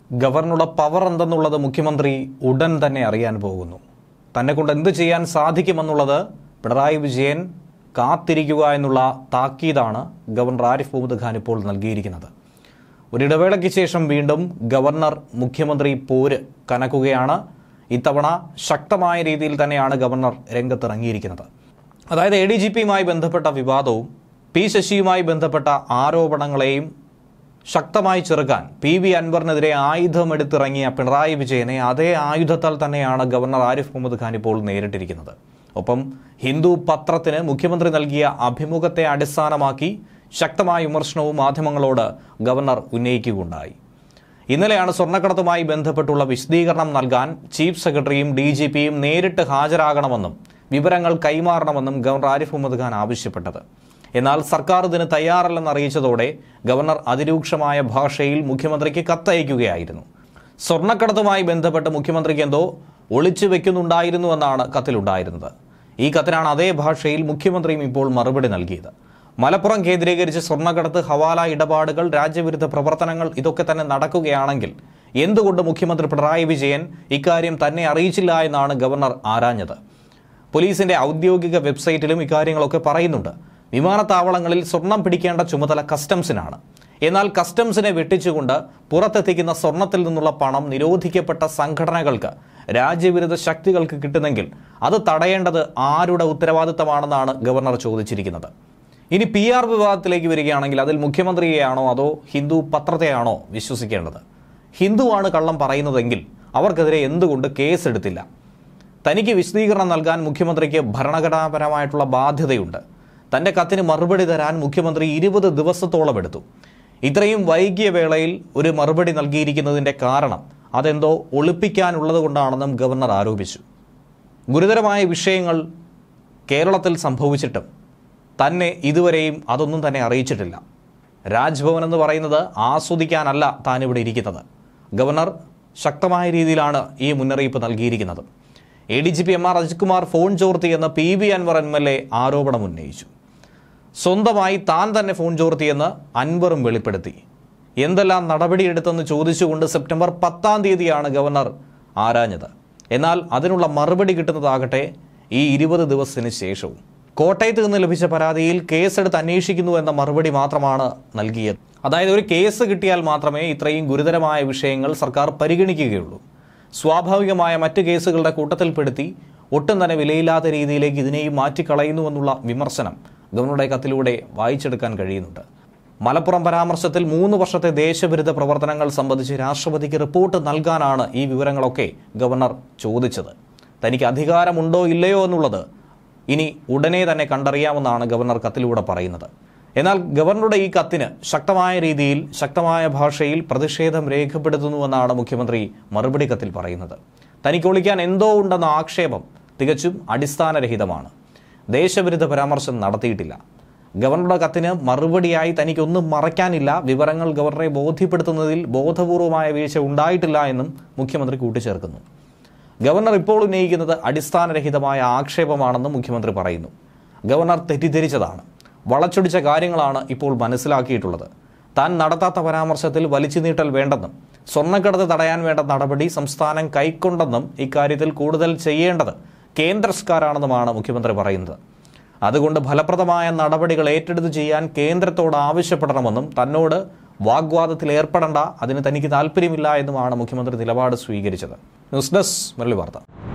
ഗവർണറുടെ പവർ എന്തെന്നുള്ളത് മുഖ്യമന്ത്രി ഉടൻ തന്നെ അറിയാൻ പോകുന്നു തന്നെ കൊണ്ട് എന്ത് ചെയ്യാൻ സാധിക്കുമെന്നുള്ളത് പിണറായി വിജയൻ കാത്തിരിക്കുക എന്നുള്ള താക്കീതാണ് ഗവർണർ ആരിഫ് മുഹമ്മദ് ഖാൻ ഇപ്പോൾ നൽകിയിരിക്കുന്നത് ഒരിടവേളയ്ക്ക് ശേഷം വീണ്ടും ഗവർണർ മുഖ്യമന്ത്രി പോര് കനക്കുകയാണ് ഇത്തവണ ശക്തമായ രീതിയിൽ തന്നെയാണ് ഗവർണർ രംഗത്തിറങ്ങിയിരിക്കുന്നത് അതായത് എ ഡി ജി പിയുമായി ബന്ധപ്പെട്ട വിവാദവും പി ശശിയുമായി ബന്ധപ്പെട്ട ആരോപണങ്ങളെയും ശക്തമായി ചെറുക്കാൻ പി വി അൻവറിനെതിരെ ആയുധമെടുത്തിറങ്ങിയ പിണറായി വിജയനെ അതേ ആയുധത്താൽ തന്നെയാണ് ഗവർണർ ആരിഫ് മുഹമ്മദ് ഖാൻ ഇപ്പോൾ നേരിട്ടിരിക്കുന്നത് ഒപ്പം ഹിന്ദു പത്രത്തിന് മുഖ്യമന്ത്രി നൽകിയ അഭിമുഖത്തെ അടിസ്ഥാനമാക്കി ശക്തമായ വിമർശനവും മാധ്യമങ്ങളോട് ഗവർണർ ഉന്നയിക്കുകയുണ്ടായി ഇന്നലെയാണ് സ്വർണ്ണക്കടത്തുമായി ബന്ധപ്പെട്ടുള്ള വിശദീകരണം നൽകാൻ ചീഫ് സെക്രട്ടറിയും ഡി ജി പിയും നേരിട്ട് ഹാജരാകണമെന്നും വിവരങ്ങൾ കൈമാറണമെന്നും ഗവർണർ ആരിഫ് മുഹമ്മദ് ഖാൻ ആവശ്യപ്പെട്ടത് എന്നാൽ സർക്കാർ ഇതിന് തയ്യാറല്ലെന്ന് അറിയിച്ചതോടെ ഗവർണർ അതിരൂക്ഷമായ ഭാഷയിൽ മുഖ്യമന്ത്രിക്ക് കത്തയക്കുകയായിരുന്നു സ്വർണ്ണക്കടത്തുമായി ബന്ധപ്പെട്ട് മുഖ്യമന്ത്രിക്ക് എന്തോ ഒളിച്ചു വെക്കുന്നുണ്ടായിരുന്നുവെന്നാണ് കത്തിലുണ്ടായിരുന്നത് ഈ കത്തിനാണ് അതേ ഭാഷയിൽ മുഖ്യമന്ത്രിയും ഇപ്പോൾ മറുപടി നൽകിയത് മലപ്പുറം കേന്ദ്രീകരിച്ച് സ്വർണ്ണക്കടത്ത് ഹവാല ഇടപാടുകൾ രാജ്യവിരുദ്ധ പ്രവർത്തനങ്ങൾ ഇതൊക്കെ തന്നെ നടക്കുകയാണെങ്കിൽ എന്തുകൊണ്ട് മുഖ്യമന്ത്രി പിണറായി വിജയൻ ഇക്കാര്യം തന്നെ അറിയിച്ചില്ല എന്നാണ് ഗവർണർ ആരാഞ്ഞത് പോലീസിന്റെ ഔദ്യോഗിക വെബ്സൈറ്റിലും ഇക്കാര്യങ്ങളൊക്കെ പറയുന്നുണ്ട് വിമാനത്താവളങ്ങളിൽ സ്വർണം പിടിക്കേണ്ട ചുമതല കസ്റ്റംസിനാണ് എന്നാൽ കസ്റ്റംസിനെ വെട്ടിച്ചുകൊണ്ട് പുറത്തെത്തിക്കുന്ന സ്വർണത്തിൽ നിന്നുള്ള പണം നിരോധിക്കപ്പെട്ട സംഘടനകൾക്ക് രാജ്യവിരുദ്ധ ശക്തികൾക്ക് കിട്ടുന്നെങ്കിൽ അത് തടയേണ്ടത് ആരുടെ ഉത്തരവാദിത്തമാണെന്നാണ് ഗവർണർ ചോദിച്ചിരിക്കുന്നത് ഇനി പി ആർ വിവാദത്തിലേക്ക് വരികയാണെങ്കിൽ അതിൽ മുഖ്യമന്ത്രിയെയാണോ അതോ ഹിന്ദു പത്രത്തെയാണോ വിശ്വസിക്കേണ്ടത് ഹിന്ദുവാണ് കള്ളം പറയുന്നതെങ്കിൽ അവർക്കെതിരെ എന്തുകൊണ്ട് കേസെടുത്തില്ല തനിക്ക് വിശദീകരണം നൽകാൻ മുഖ്യമന്ത്രിക്ക് ഭരണഘടനാപരമായിട്ടുള്ള ബാധ്യതയുണ്ട് തന്റെ കത്തിന് മറുപടി തരാൻ മുഖ്യമന്ത്രി ഇരുപത് ദിവസത്തോളം എടുത്തു ഇത്രയും വൈകിയ വേളയിൽ ഒരു മറുപടി നൽകിയിരിക്കുന്നതിന്റെ കാരണം അതെന്തോ ഒളിപ്പിക്കാനുള്ളത് കൊണ്ടാണെന്നും ഗവർണർ ആരോപിച്ചു ഗുരുതരമായ വിഷയങ്ങൾ കേരളത്തിൽ സംഭവിച്ചിട്ടും തന്നെ ഇതുവരെയും അതൊന്നും തന്നെ അറിയിച്ചിട്ടില്ല രാജ്ഭവൻ എന്ന് പറയുന്നത് ആസ്വദിക്കാനല്ല താൻ ഇവിടെ ഇരിക്കുന്നത് ഗവർണർ ശക്തമായ രീതിയിലാണ് ഈ മുന്നറിയിപ്പ് നൽകിയിരിക്കുന്നത് A D G P M R Ajithkumar phone ചോർത്തിയെന്ന് P V Anvar M L A ആരോപണം ഉന്നയിച്ചു സ്വന്തമായി താൻ തന്നെ ഫോൺ ചോർത്തിയെന്ന് അൻവറും വെളിപ്പെടുത്തി എന്തെല്ലാം നടപടിയെടുത്തെന്ന് ചോദിച്ചുകൊണ്ട് സെപ്റ്റംബർ പത്താം തീയതിയാണ് ഗവർണർ ആരാഞ്ഞത് എന്നാൽ അതിനുള്ള മറുപടി കിട്ടുന്നതാകട്ടെ ഈ ഇരുപത് ദിവസത്തിന് ശേഷവും കോട്ടയത്ത് നിന്ന് ലഭിച്ച പരാതിയിൽ കേസെടുത്ത് അന്വേഷിക്കുന്നു എന്ന മറുപടി മാത്രമാണ് നൽകിയത് അതായത് ഒരു കേസ് കിട്ടിയാൽ മാത്രമേ ഇത്രയും ഗുരുതരമായ വിഷയങ്ങൾ സർക്കാർ പരിഗണിക്കുകയുള്ളൂ സ്വാഭാവികമായ മറ്റ് കേസുകളുടെ കൂട്ടത്തിൽപ്പെടുത്തി ഒട്ടും തന്നെ വിലയില്ലാത്ത രീതിയിലേക്ക് ഇതിനെയും മാറ്റിക്കളയുന്നുവെന്നുള്ള വിമർശനം ഗവർണറുടെ കത്തിലൂടെ വായിച്ചെടുക്കാൻ കഴിയുന്നുണ്ട് മലപ്പുറം പരാമർശത്തിൽ മൂന്ന് വർഷത്തെ ദേശവിരുദ്ധ പ്രവർത്തനങ്ങൾ സംബന്ധിച്ച് രാഷ്ട്രപതിക്ക് റിപ്പോർട്ട് നൽകാനാണ് ഈ വിവരങ്ങളൊക്കെ ഗവർണർ ചോദിച്ചത് തനിക്ക് അധികാരമുണ്ടോ ഇല്ലയോ എന്നുള്ളത് ഇനി ഉടനെ തന്നെ കണ്ടറിയാമെന്നാണ് ഗവർണർ കത്തിലൂടെ പറയുന്നത് എന്നാൽ ഗവർണറുടെ ഈ കത്തിന് ശക്തമായ രീതിയിൽ ശക്തമായ ഭാഷയിൽ പ്രതിഷേധം രേഖപ്പെടുത്തുന്നുവെന്നാണ് മുഖ്യമന്ത്രി മറുപടി കത്തിൽ പറയുന്നത് തനിക്ക് ഒളിക്കാൻ എന്തോ ഉണ്ടെന്ന ആക്ഷേപം തികച്ചും അടിസ്ഥാനരഹിതമാണ് ദേശവിരുദ്ധ പരാമർശം നടത്തിയിട്ടില്ല ഗവർണറുടെ കത്തിന് മറുപടിയായി തനിക്കൊന്നും മറയ്ക്കാനില്ല വിവരങ്ങൾ ഗവർണറെ ബോധ്യപ്പെടുത്തുന്നതിൽ ബോധപൂർവമായ വീഴ്ച ഉണ്ടായിട്ടില്ല എന്നും മുഖ്യമന്ത്രി കൂട്ടിച്ചേർക്കുന്നു ഗവർണർ ഇപ്പോൾ ഉന്നയിക്കുന്നത് അടിസ്ഥാനരഹിതമായ ആക്ഷേപമാണെന്നും മുഖ്യമന്ത്രി പറയുന്നു ഗവർണർ തെറ്റിദ്ധരിച്ചതാണ് വളച്ചൊടിച്ച കാര്യങ്ങളാണ് ഇപ്പോൾ മനസ്സിലാക്കിയിട്ടുള്ളത് താൻ നടത്താത്ത പരാമർശത്തിൽ വലിച്ചു നീട്ടൽ വേണ്ടെന്നും സ്വർണ്ണക്കടത്ത് തടയാൻ വേണ്ട നടപടി സംസ്ഥാനം കൈക്കൊണ്ടെന്നും ഇക്കാര്യത്തിൽ കൂടുതൽ ചെയ്യേണ്ടത് കേന്ദ്ര സർക്കാരാണെന്നുമാണ് മുഖ്യമന്ത്രി പറയുന്നത് അതുകൊണ്ട് ഫലപ്രദമായ നടപടികൾ ഏറ്റെടുത്ത് ചെയ്യാൻ കേന്ദ്രത്തോട് ആവശ്യപ്പെടണമെന്നും തന്നോട് വാഗ്വാദത്തിൽ ഏർപ്പെടേണ്ട അതിന് തനിക്ക് താല്പര്യമില്ല എന്നുമാണ് മുഖ്യമന്ത്രി നിലപാട് സ്വീകരിച്ചത് ന്യൂസ് ഡെസ്ക് മുരളി വാർത്ത